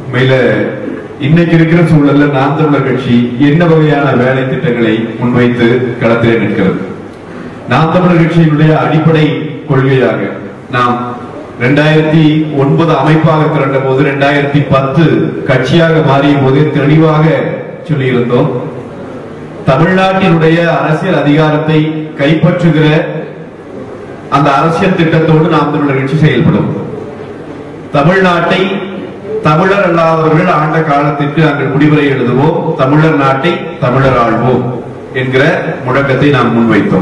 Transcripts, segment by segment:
உண்மையில இன்னைக்கு இருக்கிற சூழல்ல நாம் தமிழர் கட்சி என்ன வகையான வேலை திட்டங்களை முன்வைத்து களத்திலே நிற்கிறது நாம் தமிழர் கட்சியினுடைய அடிப்படை கொள்கையாக நாம் ரெண்டாயிரத்தி ஒன்பது அமைப்பாக திரண்ட போது ரெண்டாயிரத்தி பத்து கட்சியாக மாறிய போது தெளிவாக சொல்லியிருந்தோம் தமிழ்நாட்டினுடைய அரசியல் அதிகாரத்தை கைப்பற்றுகிற அந்த அரசியல் திட்டத்தோடு நாம் தமிழர் கட்சி செயல்படும் தமிழ்நாட்டை தமிழர் அல்லாதவர்கள் ஆண்ட காலத்திற்கு நாங்கள் முடிவுரை எழுதுவோம் தமிழர் நாட்டை தமிழர் ஆள்வோம் என்கிற முழக்கத்தை நாம் முன்வைத்தோம்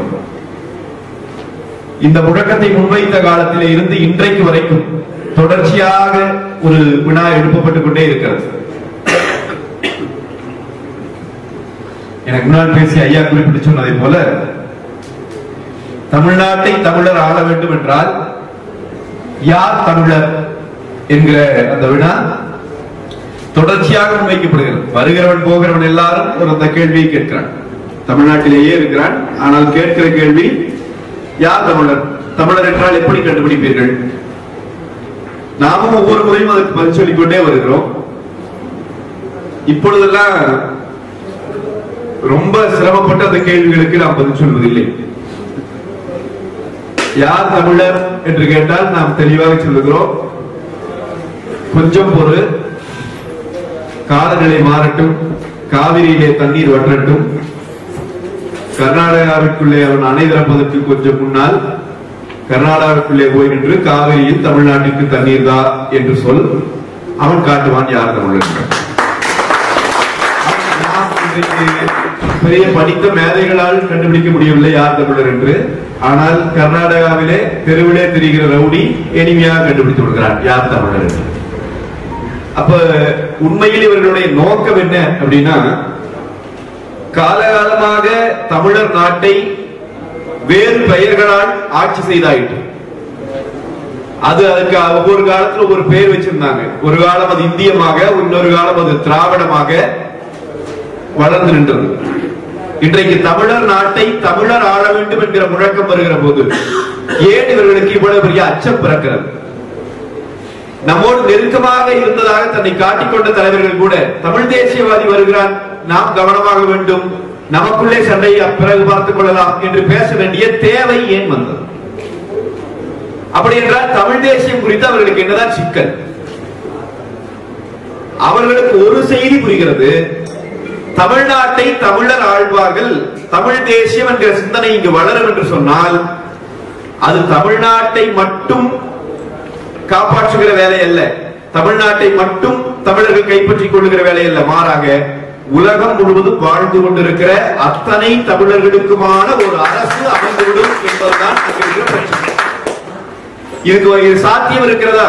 இந்த முழக்கத்தை முன்வைத்த காலத்திலே இருந்து இன்றைக்கு வரைக்கும் தொடர்ச்சியாக ஒரு வினா எழுப்பப்பட்டுக் கொண்டே இருக்கிறது எனக்கு முன்னால் பேசிய ஐயா குறிப்பிட்டு சொன்னதை போல தமிழ்நாட்டை தமிழர் ஆள வேண்டும் என்றால் யார் தமிழர் என்கிற அந்த வினா தொடர்ச்சியாக முன்வைக்கப்படுகிறது வருகிறவன் போகிறவன் எல்லாரும் ஒரு அந்த கேள்வியை கேட்கிறான் தமிழ்நாட்டிலேயே இருக்கிறான் ஆனால் கேட்கிற கேள்வி யார் தமிழர் தமிழர் என்றால் எப்படி கண்டுபிடிப்பீர்கள் நாமும் ஒவ்வொரு முறையும் அதற்கு பதில் சொல்லிக் கொண்டே வருகிறோம் இப்பொழுதெல்லாம் ரொம்ப சிரமப்பட்ட அந்த கேள்விகளுக்கு நாம் பதில் சொல்வதில்லை யார் தமிழர் என்று கேட்டால் நாம் தெளிவாக சொல்லுகிறோம் கொஞ்சம் பொறு காலநிலை மாறட்டும் காவிரியிலே தண்ணீர் வற்றட்டும் கர்நாடகாவிற்குள்ளே அவன் அணை திறப்பதற்கு கொஞ்சம் முன்னால் கர்நாடகாவிற்குள்ளே போய் நின்று காவிரியில் தமிழ்நாட்டிற்கு தண்ணீர் தா என்று சொல் அவன் காட்டுவான் யார் தமிழர் என்று. நாம் இன்றைக்கு பெரிய படித்த மேதைகளால் கண்டுபிடிக்க முடியவில்லை யார் தமிழர் என்று ஆனால் கர்நாடகாவிலே தெருவிலே தெரிகிற ரவுடி எளிமையாக கண்டுபிடித்து விடுகிறான் யார் தமிழர் என்று அப்ப உண்மையில் இவர்களுடைய நோக்கம் என்ன அப்படின்னா காலகாலமாக தமிழர் நாட்டை வேறு பெயர்களால் ஆட்சி செய்தாயிற்று அது அதுக்கு ஒவ்வொரு காலத்துல ஒவ்வொரு பெயர் வச்சிருந்தாங்க ஒரு காலம் அது இந்தியமாக இன்னொரு காலம் அது திராவிடமாக வளர்ந்து நின்றது இன்றைக்கு தமிழர் நாட்டை தமிழர் ஆள வேண்டும் என்கிற முழக்கம் வருகிற போது ஏன் இவர்களுக்கு இவ்வளவு பெரிய அச்சம் பிறக்கிறது நம்மோடு நெருக்கமாக இருந்ததாக தன்னை காட்டிக்கொண்ட தலைவர்கள் கூட தமிழ் தேசியவாதி வருகிறான் நாம் கவனமாக வேண்டும் நமக்குள்ளே சண்டையை பிறகு பார்த்துக் கொள்ளலாம் என்று பேச வேண்டிய தேவை ஏன் வந்தது அப்படி என்றால் தமிழ் தேசியம் குறித்து அவர்களுக்கு என்னதான் சிக்கல் அவர்களுக்கு ஒரு செய்தி புரிகிறது தமிழ்நாட்டை தமிழர் ஆழ்வார்கள் தமிழ் தேசியம் என்கிற சிந்தனை இங்கு வளரும் என்று சொன்னால் அது தமிழ்நாட்டை மட்டும் காப்பாற்றுகிற வேலை அல்ல தமிழ்நாட்டை மட்டும் தமிழர்கள் கைப்பற்றிக் கொள்ளுகிற வேலை அல்ல மாறாக உலகம் முழுவதும் வாழ்ந்து கொண்டிருக்கிற அத்தனை தமிழர்களுக்குமான ஒரு அரசு அமைந்துவிடும் என்பதுதான் அங்கு இருக்கிற பிரச்சனை இதுக்கு இது சாத்தியம் இருக்கிறதா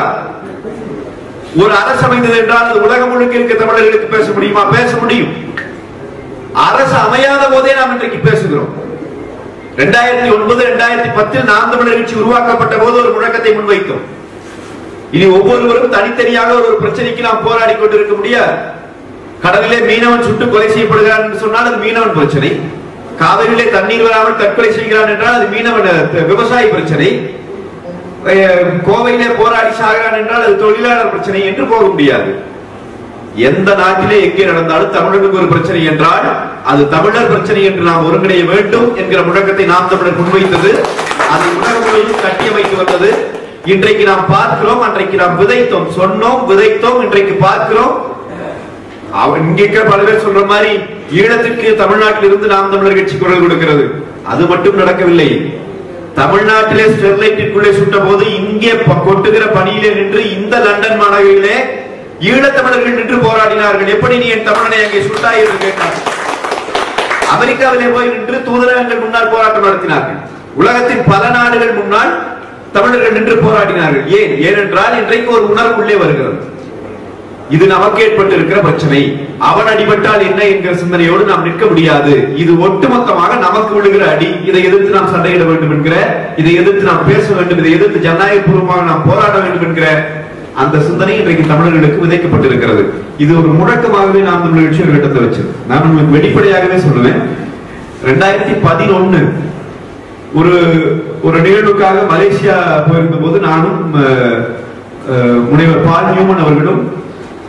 ஒரு அரசு அமைந்தது என்றால் அது உலகம் முழுக்க இருக்க தமிழர்களுக்கு பேச முடியுமா பேச முடியும் அரசு அமையாத போதே நாம் இன்றைக்கு பேசுகிறோம் இரண்டாயிரத்தி ஒன்பது இரண்டாயிரத்தி பத்தில் நாம் தமிழர் கட்சி உருவாக்கப்பட்ட போது ஒரு முழக்கத்தை முன்வைத்தோம் இனி ஒவ்வொருவரும் தனித்தனியாக ஒரு ஒரு பிரச்சனைக்கு நாம் போராடி கொண்டிருக்க முடியாது கடலிலே மீனவன் சுட்டு கொலை செய்யப்படுகிறான் என்று சொன்னால் அது மீனவன் பிரச்சனை காவிரியிலே தண்ணீர் வராமல் தற்கொலை செய்கிறான் என்றால் அது மீனவன் அஹ், விவசாய பிரச்சனை அஹ், கோவையிலே போராடி சாகிறான் என்றால் அது தொழிலாளர் பிரச்சனை என்று போக முடியாது எந்த நாட்டிலே எங்கே நடந்தாலும் தமிழனுக்கு ஒரு பிரச்சனை என்றால் அது தமிழர் பிரச்சனை என்று நாம் ஒருங்கிணைய வேண்டும் என்கிற முழக்கத்தை நாம் தமிழர் முன்வைத்தது அது உலகம் முழுவதும் கட்டியமைத்து வந்தது இன்றைக்கு நாம் பார்க்கிறோம் அன்றைக்கு நாம் விதைத்தோம் சொன்னோம் விதைத்தோம் இன்றைக்கு பார்க்கிறோம் அவன் இங்க இருக்கிற பல பேர் சொல்ற மாதிரி ஈழத்திற்கு தமிழ்நாட்டில் இருந்து நாம் தமிழர் கட்சி குரல் கொடுக்கிறது அது மட்டும் நடக்கவில்லை தமிழ்நாட்டிலே ஸ்டெர்லைட்டிற்குள்ளே சுட்ட போது இங்கே ப- கொட்டுகிற பணியிலே நின்று இந்த லண்டன் மாநகரிலே ஈழத்தமிழர்கள் நின்று போராடினார்கள் எப்படி நீ என் தமிழனை அங்கே சுட்டாய் என்று கேட்டார் அமெரிக்காவிலே போய் நின்று தூதரகங்கள் முன்னால் போராட்டம் நடத்தினார்கள் உலகத்தின் பல நாடுகள் முன்னால் தமிழர்கள் நின்று போராடினார்கள் ஏன் ஏனென்றால் இன்றைக்கு ஒரு உணர்வு உள்ளே வருகிறது இது நமக்கு ஏற்பட்டிருக்கிற பிரச்சனை அவன் அடிபட்டால் என்ன என்கிற சிந்தனையோடு நாம் நிற்க முடியாது இது ஒட்டுமொத்தமாக நமக்கு விழுகிற அடி இதை எதிர்த்து நாம் சண்டையிட வேண்டும் என்கிற இதை எதிர்த்து நாம் பேச வேண்டும் இதை எதிர்த்து ஜனநாயக பூர்வமாக நாம் போராட வேண்டும் என்கிற அந்த சிந்தனை இன்றைக்கு தமிழர்களுக்கு விதைக்கப்பட்டிருக்கிறது இது ஒரு முழக்கமாகவே நாம் தமிழ் கட்சி ஒரு கட்டத்தை வச்சது நான் உங்களுக்கு வெளிப்படையாகவே சொல்லுவேன் ரெண்டாயிரத்தி பதினொன்னு ஒரு ஒரு நிகழ்வுக்காக மலேசியா போயிருந்த போது நானும் அஹ், அஹ், முனைவர் பால் நியூமன் அவர்களும்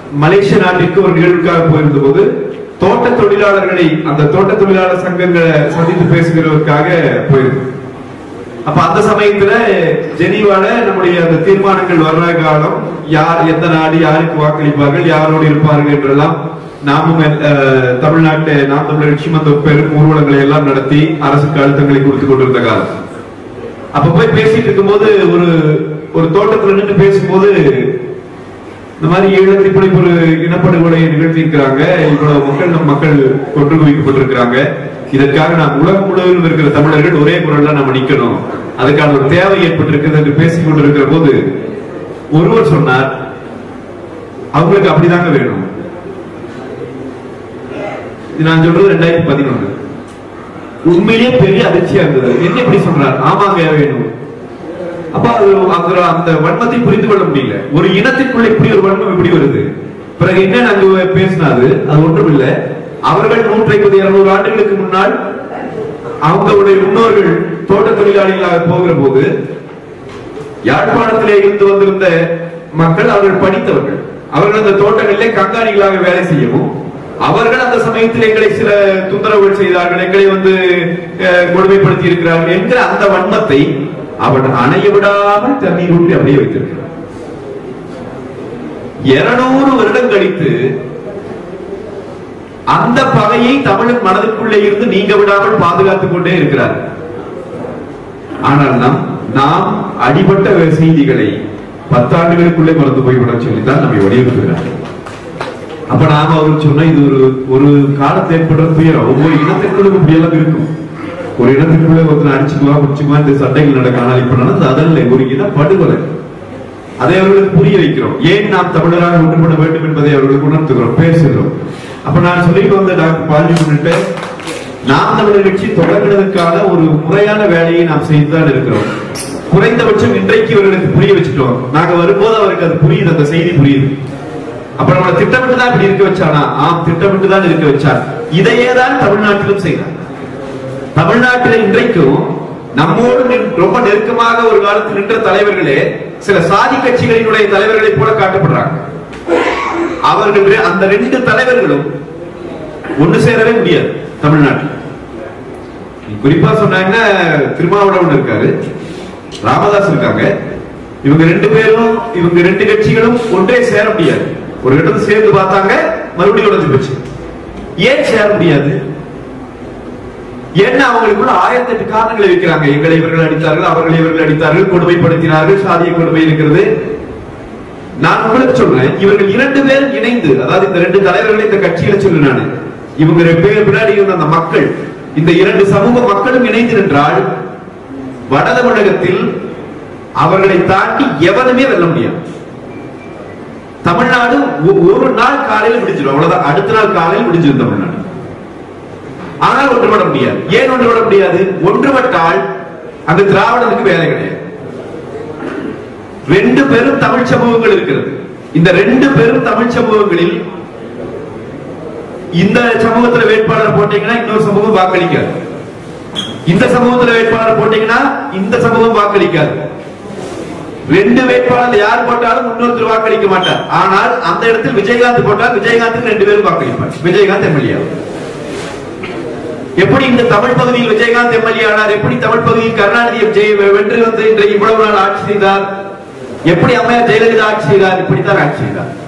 மலேசிய நாட்டிற்கு ஒரு நிகழ்வுக்காக போயிருந்த போது தோட்ட தொழிலாளர்களை அந்த தோட்ட தொழிலாளர் சங்கங்களை சந்தித்து பேசுகிறதற்காக போயிருந்தோம் அப்ப அந்த சமயத்துல ஜெனீவால நம்முடைய அந்த தீர்மானங்கள் வர்ற காலம் யார் எந்த நாடு யாருக்கு வாக்களிப்பார்கள் யாரோடு இருப்பார்கள் என்றெல்லாம் நாமும் அஹ், தமிழ்நாட்டு நாம் தமிழர் கட்சி அந்த பெரும் ஊர்வலங்களை எல்லாம் நடத்தி அரசுக்கு அழுத்தங்களை கொடுத்து கொண்டிருந்த காலம் அப்ப போய் பேசிட்டு இருக்கும்போது ஒரு ஒரு தோட்டத்துல நின்று பேசும்போது இந்த மாதிரி ஈழத்தில் இப்படி ஒரு இனப்படுகொலை நிகழ்த்தி இருக்கிறாங்க இவ்வளவு மக்கள் நம் மக்கள் கொன்று குவிக்கப்பட்டிருக்கிறாங்க இதற்காக நாம் உலகம் முழுவதும் இருக்கிற தமிழர்கள் ஒரே குரல்ல நம்ம நிக்கணும் அதுக்கான ஒரு தேவை ஏற்பட்டிருக்கிறது என்று பேசிக் கொண்டிருக்கிற போது ஒருவர் சொன்னார் அவங்களுக்கு அப்படிதாங்க வேணும் இது நான் சொல்றது ரெண்டாயிரத்தி பதினொன்று உண்மையிலேயே பெரிய அதிர்ச்சியா இருந்தது என்ன இப்படி சொல்றார் ஆமாங்க வேணும் அப்ப அது அந்த அந்த வன்மத்தை புரிந்து கொள்ள முடியல ஒரு இனத்திற்குள்ள இப்படி ஒரு வன்மம் எப்படி வருது பிறகு என்ன நாங்க பேசினாது அது ஒன்றும் இல்ல அவர்கள் நூற்றி ஐம்பது இருநூறு ஆண்டுகளுக்கு முன்னால் அவங்களுடைய முன்னோர்கள் தோட்ட தொழிலாளிகளாக போகிற போது யாழ்ப்பாணத்திலே இருந்து வந்திருந்த மக்கள் அவர்கள் படித்தவர்கள் அவர்கள் அந்த தோட்டங்களிலே கண்காணிகளாக வேலை செய்யவும் அவர்கள் அந்த சமயத்தில் எங்களை சில தொந்தரவுகள் செய்தார்கள் எங்களை வந்து அஹ், கொடுமைப்படுத்தி இருக்கிறார்கள் என்கிற அந்த வன்மத்தை அவன் அணைய விடாமல் தண்ணீர் ஊற்றி அப்படியே வைத்திருக்கிறார் இருநூறு வருடம் கழித்து அந்த பகையை தமிழன் மனதுக்குள்ளே இருந்து நீங்க விடாமல் பாதுகாத்துக் கொண்டே இருக்கிறார் ஆனால் நாம் நாம் அடிபட்ட செய்திகளை பத்தாண்டுகளுக்குள்ளே மறந்து போய்விட சொல்லித்தான் நம்மை வலியுறுத்துகிறார் அப்ப நாம அவர் சொன்ன இது ஒரு ஒரு காலத்தில் ஏற்படுற துயரம் ஒவ்வொரு இனத்திற்குள்ளும் இப்படி எல்லாம் இருக்கும் ஒரு இனத்துக்குள்ளே ஒருத்தர் அடிச்சுக்குவா முடிச்சுக்குவா இந்த சண்டைகள் நடக்கும் ஆனால் இப்ப நடந்து அதல்ல ஒரு இன படுகொலை அதை அவர்களுக்கு புரிய வைக்கிறோம் ஏன் நாம் தமிழராக ஒன்றுபட வேண்டும் என்பதை அவர்களுக்கு உணர்த்துகிறோம் பேசுகிறோம் அப்ப நான் சொல்லிட்டு வந்த டாக்டர் பாலி முன்னிட்டு நாம் தமிழர் கட்சி தொடங்குவதற்கான ஒரு முறையான வேலையை நாம் செய்துதான் இருக்கிறோம் குறைந்தபட்சம் இன்றைக்கு இவர்களுக்கு புரிய வச்சுட்டோம் நாங்க வரும்போது அவருக்கு அது புரியுது அந்த செய்தி புரியுது அப்ப நம்மளை திட்டமிட்டு தான் இப்படி இருக்க வச்சானா ஆம் திட்டமிட்டு தான் இருக்க வச்சார் இதையே தான் தமிழ்நாட்டிலும் செய்தார் தமிழ்நாட்டில் இன்றைக்கும் நம்மோடு நின்- ரொம்ப நெருக்கமாக ஒரு காலத்தில் நின்ற தலைவர்களே சில சாதி கட்சிகளினுடைய தலைவர்களைப் போல காட்டப்படுறாங்க அவர்கள் ரெ- அந்த ரெண்டு தலைவர்களும் ஒண்ணு சேரவே முடியாது தமிழ்நாட்டில் குறிப்பா சொன்னாங்கன்னா திருமாவளவன் இருக்காரு ராமதாஸ் இருக்காங்க இவங்க ரெண்டு பேரும் இவங்க ரெண்டு கட்சிகளும் ஒன்றே சேர முடியாது ஒரு இடத்துல சேர்ந்து பார்த்தாங்க மறுபடியும் உடஞ்சு போச்சு ஏன் சேர முடியாது ஏன்னா அவங்களுக்குள்ள ஆயிரத்தி எட்டு காரணங்களை வைக்கிறாங்க எங்களை இவர்கள் அடித்தார்கள் அவர்களை இவர்கள் அடித்தார்கள் கொடுமைப்படுத்தினார்கள் சாதிய கொடுமை இருக்கிறது நான் உங்களுக்கு சொல்றேன் இவர்கள் இரண்டு பேரும் இணைந்து அதாவது இந்த ரெண்டு தலைவர்களை இந்த கட்சியில சொல்லு நானு இவங்க ரெண்டு பேர் பின்னாடி இருந்த அந்த மக்கள் இந்த இரண்டு சமூக மக்களும் இணைந்து நின்றால் வட தமிழகத்தில் அவர்களை தாண்டி எவனுமே வெல்ல முடியாது தமிழ்நாடு ஒ- ஒரு நாள் காலையில் முடிஞ்சிடும் அவ்வளவுதான் அடுத்த நாள் காலையில் முடிஞ்சிடும் தமிழ்நாடு ஆனால் ஒன்றுபட முடியாது ஏன் ஒன்றுபட முடியாது ஒன்றுபட்டால் அந்த திராவிடனுக்கு வேலை கிடையாது ரெண்டு பெரும் தமிழ் சமூகங்கள் இருக்கிறது இந்த ரெண்டு பெரும் தமிழ் சமூகங்களில் இந்த சமூகத்துல வேட்பாளர் போட்டீங்கன்னா இன்னொரு சமூகம் வாக்களிக்காது இந்த சமூகத்துல வேட்பாளர் போட்டீங்கன்னா இந்த சமூகம் வாக்களிக்காது ரெண்டு வேட்பாளர் யார் போட்டாலும் இன்னொருத்தர் வாக்களிக்க மாட்டார் ஆனால் அந்த இடத்தில் விஜயகாந்த் போட்டால் விஜயகாந்துக்கு ரெண்டு பேரும் வாக்களிப்பார் விஜயகாந்த் எம்எல்ஏ எப்படி இந்த தமிழ் பகுதியில் விஜயகாந்த் எம்எல்ஏ ஆனார் எப்படி தமிழ் பகுதியில் கருணாநிதி ஜெய வென்று வந்து இன்றைக்கு இவ்வளவு நாள் ஆட்சி செய்தார் எப்படி அம்மையார் ஜெயலலிதா ஆட்சி செய்தார் இப்படித்தான் ஆட்சி செய்தார்